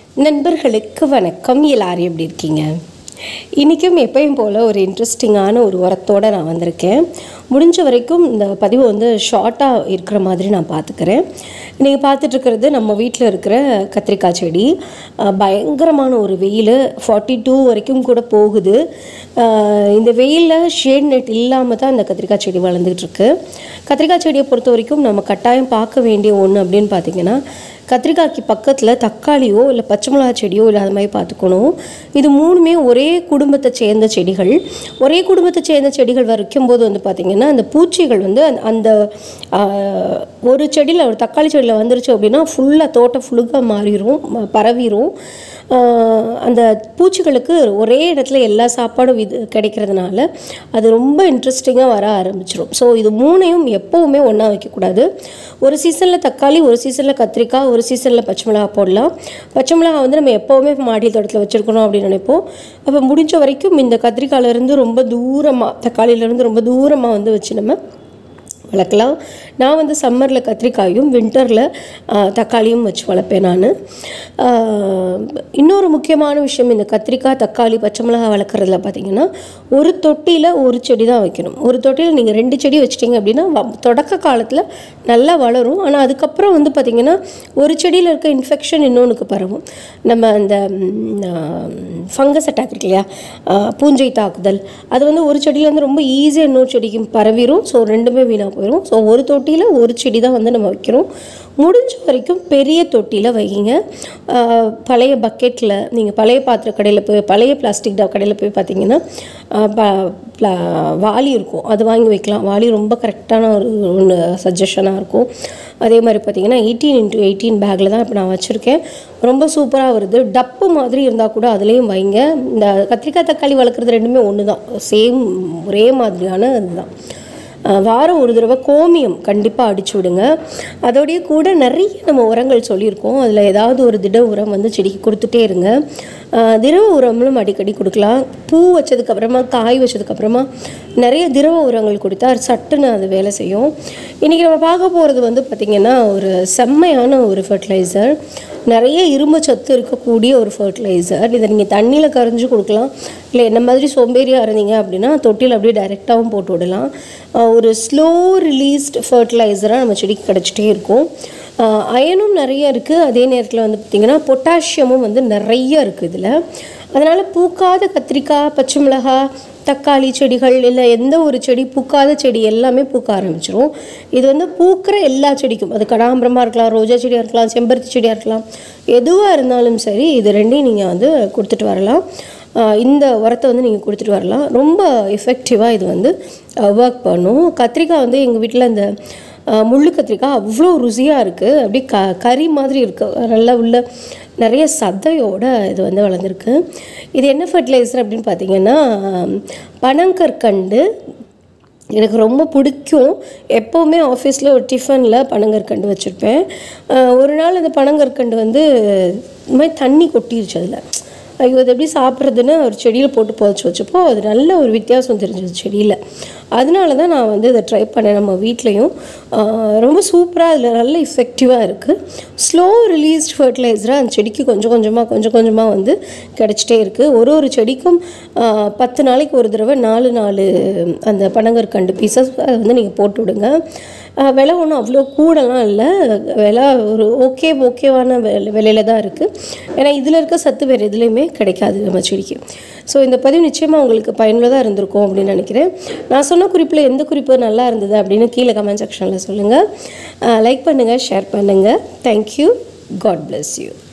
நண்பர்களுக்கு வணக்கம் எல்லாரும் எப்படி இருக்கீங்க இன்றைக்கும் எப்பயும் போல் ஒரு இன்ட்ரெஸ்டிங்கான ஒரு உரத்தோடு நான் வந்திருக்கேன் முடிஞ்ச வரைக்கும் இந்த பதிவு வந்து ஷார்ட்டாக இருக்கிற மாதிரி நான் பார்த்துக்கிறேன் நீங்கள் பார்த்துட்ருக்கிறது நம்ம வீட்டில் இருக்கிற கத்திரிக்காய் செடி அஹ், பயங்கரமான ஒரு வெயில் ஃபார்ட்டி டூ வரைக்கும் கூட போகுது அஹ், இந்த வெயிலில் ஷேட் நெட் இல்லாமல் தான் இந்த கத்திரிக்காய் செடி வளர்ந்துட்டு இருக்கு கத்திரிக்காய் செடியை பொறுத்த வரைக்கும் நம்ம கட்டாயம் பார்க்க வேண்டிய ஒன்று அப்படின்னு பார்த்தீங்கன்னா கத்திரிக்காய்க்கு பக்கத்தில் தக்காளியோ இல்லை பச்சை மிளகா செடியோ இல்லை அது மாதிரி பார்த்துக்கணும் இது மூணுமே ஒரே குடும்பத்தை சேர்ந்த செடிகள் ஒரே குடும்பத்தை சேர்ந்த செடிகள் வைக்கும்போது வந்து பார்த்திங்கன்னா அந்த பூச்சிகள் வந்து அந்த- அந்த ஆஹ், ஒரு செடியில் ஒரு தக்காளி செடியில் வந்துருச்சு அப்படின்னா ஃபுல்லாக தோட்டம் ஃபுல்லாக மாறிடும் ம- பரவிரும் ஆஹ், அந்த பூச்சிகளுக்கு ஒரே இடத்துல எல்லா சாப்பாடும் இது கிடைக்கிறதுனால அது ரொம்ப இன்ட்ரெஸ்டிங்காக வர ஆரம்பிச்சிடும் ஸோ இது மூணையும் எப்போவுமே ஒன்றா வைக்கக்கூடாது ஒரு சீசனில் தக்காளி ஒரு சீசனில் கத்திரிக்காய் ஒரு சீசனில் பச்சை மிளகா போடலாம் பச்சை மிளகா வந்து நம்ம எப்போவுமே மாடி தோட்டத்தில் வச்சுருக்கணும் அப்படின்னு நினைப்போம் அப்போ முடிஞ்ச வரைக்கும் இந்த கத்திரிக்காயிலேருந்து ரொம்ப தூரமாக தக்காளியிலேருந்து ரொம்ப தூரமாக வந்து வச்சு நம்ம வளர்க்கலாம் நான் வந்து சம்மரில் கத்திரிக்காயும் வின்டரில் தக்காளியும் வச்சு வளர்ப்பேன் நான் இன்னொரு முக்கியமான விஷயம் இந்த கத்திரிக்காய் தக்காளி பச்சை மிளகாய் வளர்க்குறதுல பார்த்தீங்கன்னா ஒரு தொட்டியில் ஒரு செடி தான் வைக்கணும் ஒரு தொட்டியில் நீங்கள் ரெண்டு செடி வச்சிட்டிங்க அப்படின்னா வ- தொடக்க காலத்தில் நல்லா வளரும் ஆனால் அதுக்கப்புறம் வந்து பார்த்திங்கன்னா ஒரு செடியில் இருக்க இன்ஃபெக்ஷன் இன்னொன்றுக்கு பரவும் நம்ம அந்த ஃபங்கஸ் அட்டாக் இருக்கு இல்லையா ஆஹ் பூஞ்சை தாக்குதல் அது வந்து ஒரு செடியில் வந்து ரொம்ப ஈஸியாக இன்னொரு செடிக்கு பரவிடும் ஸோ ரெண்டுமே வீணாக போயிடும் ஸோ ஒரு தொட்டியில் ஒரு செடி தான் வந்து நம்ம வைக்கிறோம் முடிஞ்ச வரைக்கும் பெரிய தொட்டியில் வைங்க ஆஹ் பழைய பக்கெட்டில் நீங்கள் பழைய பாத்திர கடையில் போய் பழைய பிளாஸ்டிக் டப் கடையில் போய் பார்த்தீங்கன்னா ஆஹ் ப- pla- வாளி இருக்கும் அது வாங்கி வைக்கலாம் வாளி ரொம்ப கரெக்டான ஒரு ஒன்று சஜஷனாக இருக்கும் அதே மாதிரி பார்த்தீங்கன்னா எயிட்டீன் இன்ட்டு எயிட்டீன் பேக்கில் தான் இப்போ நான் வச்சுருக்கேன் ரொம்ப சூப்பராக வருது டப்பு மாதிரி இருந்தால் கூட அதுலேயும் வைங்க இந்த கத்திரிக்காய் தக்காளி வளர்க்குறது ரெண்டுமே ஒன்று தான் சேம் ஒரே மாதிரியான இதுதான் அஹ் வாரம் ஒரு தடவை கோமியம் கண்டிப்பாக அடிச்சு விடுங்க அதோடய கூட நிறைய நம்ம உரங்கள் சொல்லியிருக்கோம் அதில் ஏதாவது ஒரு திட உரம் வந்து செடிக்கு கொடுத்துட்டே இருங்க அஹ் திரவ உரங்களும் அடிக்கடி கொடுக்கலாம் பூ வச்சதுக்கப்புறமா காய் வச்சதுக்கப்புறமா நிறைய திரவ உரங்கள் கொடுத்தா அது சட்டுன்னு அது வேலை செய்யும் இன்றைக்கி நம்ம பார்க்க போகிறது வந்து பார்த்திங்கன்னா ஒரு செம்மையான ஒரு ஃபர்டிலைசர் நிறைய இரும்பு சத்து இருக்கக்கூடிய ஒரு ஃபர்டிலைசர் இதை நீங்கள் தண்ணியில் கரைஞ்சி கொடுக்கலாம் இல்லை என்ன மாதிரி சோம்பேறியாக இருந்தீங்க அப்படின்னா தொட்டியில் அப்படியே டைரெக்டாகவும் போட்டு விடலாம் ஆஹ் ஒரு ஸ்லோ ரிலீஸ்ட் ஃபர்டிலைசராக நம்ம செடிக்கு கிடச்சிட்டே இருக்கும் அயனும் நிறைய இருக்குது அதே நேரத்தில் வந்து பார்த்திங்கன்னா பொட்டாசியமும் வந்து நிறைய இருக்குது இதில் அதனால் பூக்காத கத்திரிக்காய் பச்சை மிளகாய் தக்காளி செடிகள் இல்லை எந்த ஒரு செடி பூக்காத செடி எல்லாமே பூக்க ஆரம்பிச்சிரும் இது வந்து பூக்கிற எல்லா செடிக்கும் அது கடாம்பரமாக இருக்கலாம் ரோஜா செடியாக இருக்கலாம் செம்பருத்தி செடியாக இருக்கலாம் எதுவாக இருந்தாலும் சரி இது ரெண்டையும் நீங்கள் வந்து கொடுத்துட்டு வரலாம் ஆஹ் இந்த உரத்தை வந்து நீங்கள் கொடுத்துட்டு வரலாம் ரொம்ப எஃபெக்டிவாக இது வந்து ஒர்க் பண்ணும் கத்திரிக்காய் வந்து எங்கள் வீட்டில் இந்த ஆஹ் முள்ளு கத்திரிக்காய் அவ்வளோ ருசியாக இருக்குது அப்படியே க கறி மாதிரி இருக்குது நல்லா உள்ள நிறைய சதையோட இது வந்து வளர்ந்துருக்கு இது என்ன ஃபர்டிலைசர் அப்படின்னு பார்த்தீங்கன்னா பனங்கற்கண்டு எனக்கு ரொம்ப பிடிக்கும் எப்போவுமே ஆஃபீஸில் ஒரு டிஃபனில் பனங்கற்கண்டு வச்சுருப்பேன் ஆஹ் ஒரு நாள் அந்த பனங்கற்கண்டு வந்து இந்த மாதிரி தண்ணி கொட்டிருச்சு அதில் ஐயோ அது எப்படி சாப்பிட்றதுன்னு ஒரு செடியில் போட்டு புதைச்சி வச்சப்போ அது நல்ல ஒரு வித்தியாசம் தெரிஞ்சது செடியில் அதனால தான் நான் வந்து இதை ட்ரை பண்ணேன் நம்ம வீட்லேயும் ரொம்ப சூப்பராக அதில் நல்ல இஃபெக்டிவாக இருக்குது ஸ்லோ ரிலீஸ்ட் ஃபர்டிலைசராக அந்த செடிக்கு கொஞ்சம் கொஞ்சமாக கொஞ்சம் கொஞ்சமாக வந்து கிடச்சிட்டே இருக்குது ஒரு ஒரு செடிக்கும் ஆஹ், பத்து நாளைக்கு ஒரு தடவை நாலு நாலு அந்த பனங்கற்கண்டு பீசஸ் வந்து நீங்கள் போட்டு விடுங்க ஆஹ், விலை ஒன்றும் அவ்வளோ கூடலாம் இல்லை விலை ஒரு ஓகே ஓகேவான விலை விலையில தான் இருக்குது ஏன்னா இதில் இருக்க சத்து வேறு எதுலேயுமே கிடைக்காது நம்ம செடிக்கு ஸோ இந்த பதிவு நிச்சயமாக உங்களுக்கு பயனுள்ளதாக இருந்திருக்கும் அப்படின்னு நினைக்கிறேன் நான் சொன்ன குறிப்பில் எந்த குறிப்பு நல்லா இருந்தது அப்படின்னு கீழே கமெண்ட் செக்ஷனில் சொல்லுங்கள் லைக் பண்ணுங்கள் ஷேர் பண்ணுங்கள் தேங்க்யூ காட் bless யூ